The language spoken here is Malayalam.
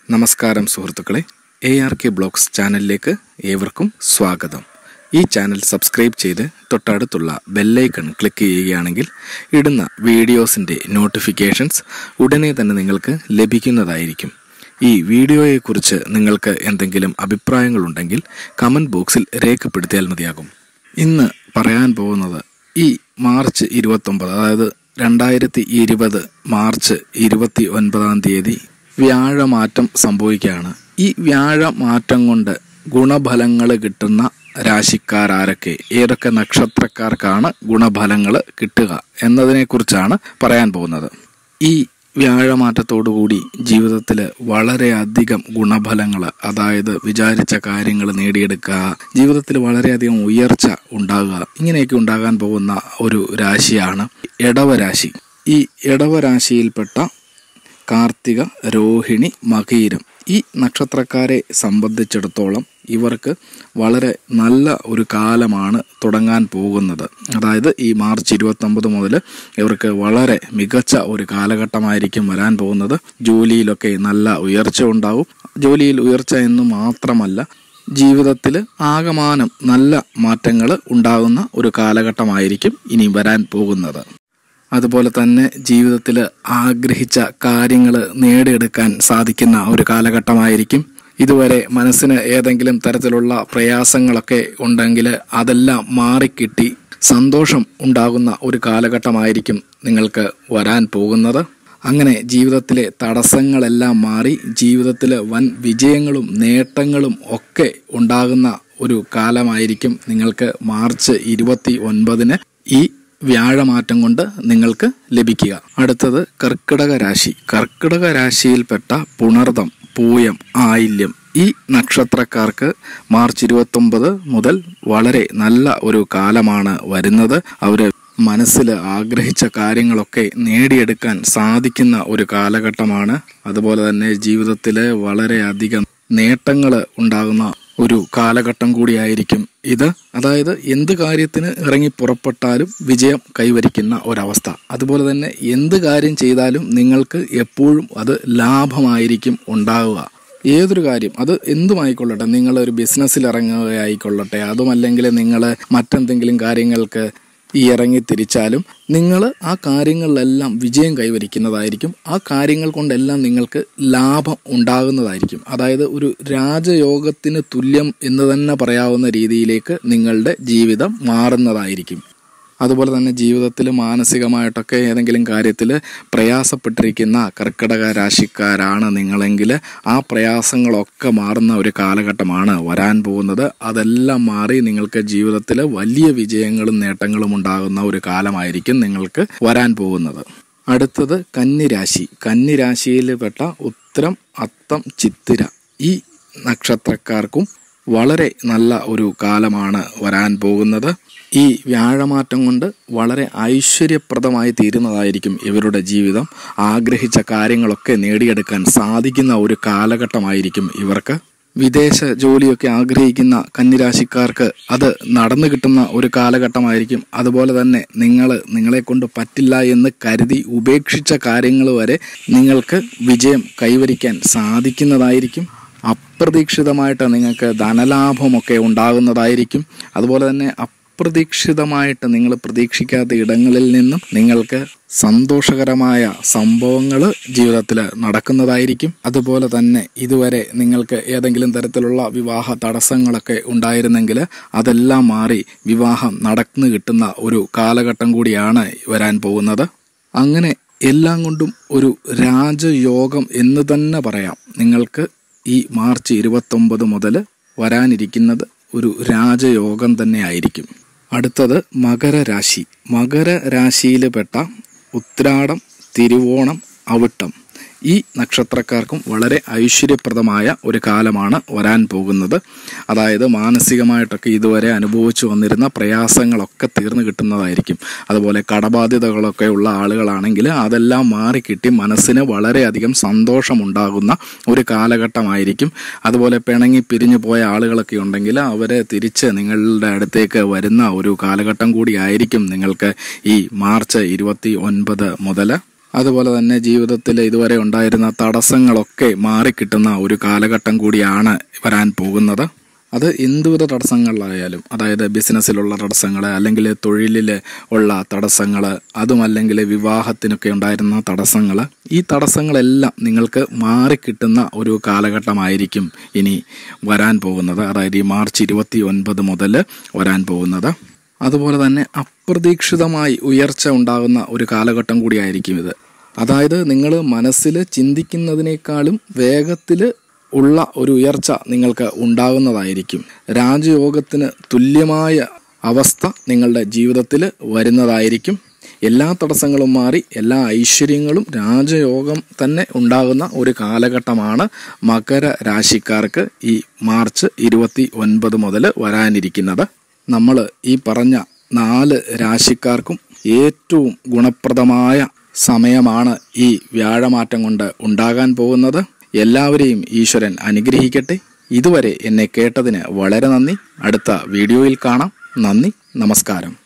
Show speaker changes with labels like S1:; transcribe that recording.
S1: നമസ്കാരം സുഹൃത്തുക്കളെ എ ആർ കെ ബ്ലോഗ്സ് ചാനലിലേക്ക് ഏവർക്കും സ്വാഗതം ഈ ചാനൽ സബ്സ്ക്രൈബ് ചെയ്ത് തൊട്ടടുത്തുള്ള ബെല്ലൈക്കൺ ക്ലിക്ക് ചെയ്യുകയാണെങ്കിൽ ഇടുന്ന വീഡിയോസിൻ്റെ നോട്ടിഫിക്കേഷൻസ് ഉടനെ തന്നെ നിങ്ങൾക്ക് ലഭിക്കുന്നതായിരിക്കും ഈ വീഡിയോയെക്കുറിച്ച് നിങ്ങൾക്ക് എന്തെങ്കിലും അഭിപ്രായങ്ങളുണ്ടെങ്കിൽ കമൻറ്റ് ബോക്സിൽ രേഖപ്പെടുത്തിയാൽ മതിയാകും ഇന്ന് പറയാൻ പോകുന്നത് ഈ മാർച്ച് ഇരുപത്തൊമ്പത് അതായത് രണ്ടായിരത്തി ഇരുപത് മാർച്ച് ഇരുപത്തി ഒൻപതാം തീയതി വ്യാഴമാറ്റം സംഭവിക്കുകയാണ് ഈ വ്യാഴമാറ്റം കൊണ്ട് ഗുണഫലങ്ങൾ കിട്ടുന്ന രാശിക്കാരാരൊക്കെ ഏതൊക്കെ നക്ഷത്രക്കാർക്കാണ് ഗുണഫലങ്ങൾ കിട്ടുക എന്നതിനെക്കുറിച്ചാണ് പറയാൻ പോകുന്നത് ഈ വ്യാഴമാറ്റത്തോടുകൂടി ജീവിതത്തിൽ വളരെയധികം ഗുണഫലങ്ങൾ അതായത് വിചാരിച്ച കാര്യങ്ങൾ നേടിയെടുക്കുക ജീവിതത്തിൽ വളരെയധികം ഉയർച്ച ഉണ്ടാകുക ഇങ്ങനെയൊക്കെ ഉണ്ടാകാൻ പോകുന്ന ഒരു രാശിയാണ് ഇടവരാശി ഈ ഇടവരാശിയിൽപ്പെട്ട കാർത്തിക രോഹിണി മകീരം ഈ നക്ഷത്രക്കാരെ സംബന്ധിച്ചിടത്തോളം ഇവർക്ക് വളരെ നല്ല ഒരു കാലമാണ് തുടങ്ങാൻ പോകുന്നത് അതായത് ഈ മാർച്ച് ഇരുപത്തൊമ്പത് മുതൽ ഇവർക്ക് വളരെ മികച്ച ഒരു കാലഘട്ടമായിരിക്കും വരാൻ പോകുന്നത് ജോലിയിലൊക്കെ നല്ല ഉയർച്ച ഉണ്ടാവും ജോലിയിൽ ഉയർച്ച എന്ന് മാത്രമല്ല ജീവിതത്തിൽ ആകമാനം നല്ല മാറ്റങ്ങൾ ഉണ്ടാകുന്ന ഒരു കാലഘട്ടമായിരിക്കും ഇനി വരാൻ പോകുന്നത് അതുപോലെ തന്നെ ജീവിതത്തിൽ ആഗ്രഹിച്ച കാര്യങ്ങൾ നേടിയെടുക്കാൻ സാധിക്കുന്ന ഒരു കാലഘട്ടമായിരിക്കും ഇതുവരെ മനസ്സിന് ഏതെങ്കിലും തരത്തിലുള്ള പ്രയാസങ്ങളൊക്കെ ഉണ്ടെങ്കിൽ അതെല്ലാം മാറിക്കിട്ടി സന്തോഷം ഉണ്ടാകുന്ന ഒരു കാലഘട്ടമായിരിക്കും നിങ്ങൾക്ക് വരാൻ പോകുന്നത് അങ്ങനെ ജീവിതത്തിലെ തടസ്സങ്ങളെല്ലാം മാറി ജീവിതത്തിൽ വൻ വിജയങ്ങളും നേട്ടങ്ങളും ഒക്കെ ഉണ്ടാകുന്ന ഒരു കാലമായിരിക്കും നിങ്ങൾക്ക് മാർച്ച് ഇരുപത്തി ഒൻപതിന് ഈ വ്യാഴമാറ്റം കൊണ്ട് നിങ്ങൾക്ക് ലഭിക്കുക അടുത്തത് കർക്കിടക രാശി കർക്കിടക രാശിയിൽപ്പെട്ട പുണർദം പൂയം ആയില്യം ഈ നക്ഷത്രക്കാർക്ക് മാർച്ച് ഇരുപത്തൊമ്പത് മുതൽ വളരെ നല്ല ഒരു കാലമാണ് വരുന്നത് അവർ മനസ്സിൽ ആഗ്രഹിച്ച കാര്യങ്ങളൊക്കെ നേടിയെടുക്കാൻ സാധിക്കുന്ന ഒരു കാലഘട്ടമാണ് അതുപോലെ തന്നെ ജീവിതത്തിൽ വളരെയധികം നേട്ടങ്ങൾ ഉണ്ടാകുന്ന ഒരു കാലഘട്ടം കൂടിയായിരിക്കും ഇത് അതായത് എന്ത് കാര്യത്തിന് ഇറങ്ങി പുറപ്പെട്ടാലും വിജയം കൈവരിക്കുന്ന ഒരവസ്ഥ അതുപോലെ തന്നെ എന്ത് കാര്യം ചെയ്താലും നിങ്ങൾക്ക് എപ്പോഴും അത് ലാഭമായിരിക്കും ഉണ്ടാവുക ഏതൊരു കാര്യം അത് എന്തുമായിക്കൊള്ളട്ടെ നിങ്ങൾ ഒരു ബിസിനസ്സിൽ ഇറങ്ങുകയായിക്കൊള്ളട്ടെ അതുമല്ലെങ്കിൽ നിങ്ങൾ മറ്റെന്തെങ്കിലും കാര്യങ്ങൾക്ക് ഈ ഇറങ്ങി തിരിച്ചാലും നിങ്ങൾ ആ കാര്യങ്ങളിലെല്ലാം വിജയം കൈവരിക്കുന്നതായിരിക്കും ആ കാര്യങ്ങൾ കൊണ്ടെല്ലാം നിങ്ങൾക്ക് ലാഭം ഉണ്ടാകുന്നതായിരിക്കും അതായത് ഒരു രാജയോഗത്തിന് തുല്യം എന്ന് തന്നെ പറയാവുന്ന രീതിയിലേക്ക് നിങ്ങളുടെ ജീവിതം മാറുന്നതായിരിക്കും അതുപോലെ തന്നെ ജീവിതത്തിൽ മാനസികമായിട്ടൊക്കെ ഏതെങ്കിലും കാര്യത്തിൽ പ്രയാസപ്പെട്ടിരിക്കുന്ന കർക്കിടക രാശിക്കാരാണ് നിങ്ങളെങ്കിൽ ആ പ്രയാസങ്ങളൊക്കെ മാറുന്ന ഒരു കാലഘട്ടമാണ് വരാൻ പോകുന്നത് അതെല്ലാം മാറി നിങ്ങൾക്ക് ജീവിതത്തിൽ വലിയ വിജയങ്ങളും നേട്ടങ്ങളും ഉണ്ടാകുന്ന ഒരു കാലമായിരിക്കും നിങ്ങൾക്ക് വരാൻ പോകുന്നത് അടുത്തത് കന്നിരാശി കന്നിരാശിയിൽ പെട്ട ഉത്തരം അത്തം ചിത്തിര ഈ നക്ഷത്രക്കാർക്കും വളരെ നല്ല ഒരു കാലമാണ് വരാൻ പോകുന്നത് ഈ വ്യാഴമാറ്റം കൊണ്ട് വളരെ ഐശ്വര്യപ്രദമായി തീരുന്നതായിരിക്കും ഇവരുടെ ജീവിതം ആഗ്രഹിച്ച കാര്യങ്ങളൊക്കെ നേടിയെടുക്കാൻ സാധിക്കുന്ന ഒരു കാലഘട്ടമായിരിക്കും ഇവർക്ക് വിദേശ ജോലിയൊക്കെ ആഗ്രഹിക്കുന്ന കന്നിരാശിക്കാർക്ക് അത് നടന്നു കിട്ടുന്ന ഒരു കാലഘട്ടമായിരിക്കും അതുപോലെ തന്നെ നിങ്ങൾ നിങ്ങളെ കൊണ്ട് പറ്റില്ല എന്ന് കരുതി ഉപേക്ഷിച്ച കാര്യങ്ങൾ വരെ നിങ്ങൾക്ക് വിജയം കൈവരിക്കാൻ സാധിക്കുന്നതായിരിക്കും അപ്രതീക്ഷിതമായിട്ട് നിങ്ങൾക്ക് ധനലാഭമൊക്കെ ഉണ്ടാകുന്നതായിരിക്കും അതുപോലെ തന്നെ അപ്രതീക്ഷിതമായിട്ട് നിങ്ങൾ പ്രതീക്ഷിക്കാത്ത ഇടങ്ങളിൽ നിന്നും നിങ്ങൾക്ക് സന്തോഷകരമായ സംഭവങ്ങൾ ജീവിതത്തിൽ നടക്കുന്നതായിരിക്കും അതുപോലെ തന്നെ ഇതുവരെ നിങ്ങൾക്ക് ഏതെങ്കിലും തരത്തിലുള്ള വിവാഹ തടസ്സങ്ങളൊക്കെ ഉണ്ടായിരുന്നെങ്കിൽ അതെല്ലാം മാറി വിവാഹം നടന്നു കിട്ടുന്ന ഒരു കാലഘട്ടം കൂടിയാണ് വരാൻ പോകുന്നത് അങ്ങനെ എല്ലാം കൊണ്ടും ഒരു രാജയോഗം എന്ന് തന്നെ പറയാം നിങ്ങൾക്ക് ഈ മാർച്ച് ഇരുപത്തൊമ്പത് മുതൽ വരാനിരിക്കുന്നത് ഒരു രാജയോഗം തന്നെ ആയിരിക്കും അടുത്തത് മകരരാശി മകരരാശിയിൽ പെട്ട ഉത്രാടം തിരുവോണം അവിട്ടം ഈ നക്ഷത്രക്കാർക്കും വളരെ ഐശ്വര്യപ്രദമായ ഒരു കാലമാണ് വരാൻ പോകുന്നത് അതായത് മാനസികമായിട്ടൊക്കെ ഇതുവരെ അനുഭവിച്ചു വന്നിരുന്ന പ്രയാസങ്ങളൊക്കെ തീർന്നു കിട്ടുന്നതായിരിക്കും അതുപോലെ കടബാധ്യതകളൊക്കെ ഉള്ള ആളുകളാണെങ്കിൽ അതെല്ലാം മാറിക്കിട്ടി മനസ്സിന് വളരെയധികം സന്തോഷമുണ്ടാകുന്ന ഒരു കാലഘട്ടമായിരിക്കും അതുപോലെ പിണങ്ങി പിരിഞ്ഞു പോയ ആളുകളൊക്കെ ഉണ്ടെങ്കിൽ അവരെ തിരിച്ച് നിങ്ങളുടെ അടുത്തേക്ക് വരുന്ന ഒരു കാലഘട്ടം കൂടിയായിരിക്കും നിങ്ങൾക്ക് ഈ മാർച്ച് ഇരുപത്തി ഒൻപത് മുതൽ അതുപോലെ തന്നെ ജീവിതത്തിൽ ഇതുവരെ ഉണ്ടായിരുന്ന തടസ്സങ്ങളൊക്കെ മാറിക്കിട്ടുന്ന ഒരു കാലഘട്ടം കൂടിയാണ് വരാൻ പോകുന്നത് അത് എന്തുവിധ തടസ്സങ്ങളായാലും അതായത് ബിസിനസ്സിലുള്ള തടസ്സങ്ങൾ അല്ലെങ്കിൽ തൊഴിലിൽ ഉള്ള തടസ്സങ്ങൾ അതുമല്ലെങ്കിൽ വിവാഹത്തിനൊക്കെ ഉണ്ടായിരുന്ന തടസ്സങ്ങൾ ഈ തടസ്സങ്ങളെല്ലാം നിങ്ങൾക്ക് മാറിക്കിട്ടുന്ന ഒരു കാലഘട്ടമായിരിക്കും ഇനി വരാൻ പോകുന്നത് അതായത് ഈ മാർച്ച് ഇരുപത്തി ഒൻപത് മുതൽ വരാൻ പോകുന്നത് അതുപോലെ തന്നെ അപ്രതീക്ഷിതമായി ഉയർച്ച ഉണ്ടാകുന്ന ഒരു കാലഘട്ടം കൂടിയായിരിക്കും ഇത് അതായത് നിങ്ങൾ മനസ്സിൽ ചിന്തിക്കുന്നതിനേക്കാളും വേഗത്തിൽ ഉള്ള ഒരു ഉയർച്ച നിങ്ങൾക്ക് ഉണ്ടാകുന്നതായിരിക്കും രാജയോഗത്തിന് തുല്യമായ അവസ്ഥ നിങ്ങളുടെ ജീവിതത്തിൽ വരുന്നതായിരിക്കും എല്ലാ തടസ്സങ്ങളും മാറി എല്ലാ ഐശ്വര്യങ്ങളും രാജയോഗം തന്നെ ഉണ്ടാകുന്ന ഒരു കാലഘട്ടമാണ് മകര രാശിക്കാർക്ക് ഈ മാർച്ച് ഇരുപത്തി ഒൻപത് മുതൽ വരാനിരിക്കുന്നത് നമ്മൾ ഈ പറഞ്ഞ നാല് രാശിക്കാർക്കും ഏറ്റവും ഗുണപ്രദമായ സമയമാണ് ഈ വ്യാഴമാറ്റം കൊണ്ട് ഉണ്ടാകാൻ പോകുന്നത് എല്ലാവരെയും ഈശ്വരൻ അനുഗ്രഹിക്കട്ടെ ഇതുവരെ എന്നെ കേട്ടതിന് വളരെ നന്ദി അടുത്ത വീഡിയോയിൽ കാണാം നന്ദി നമസ്കാരം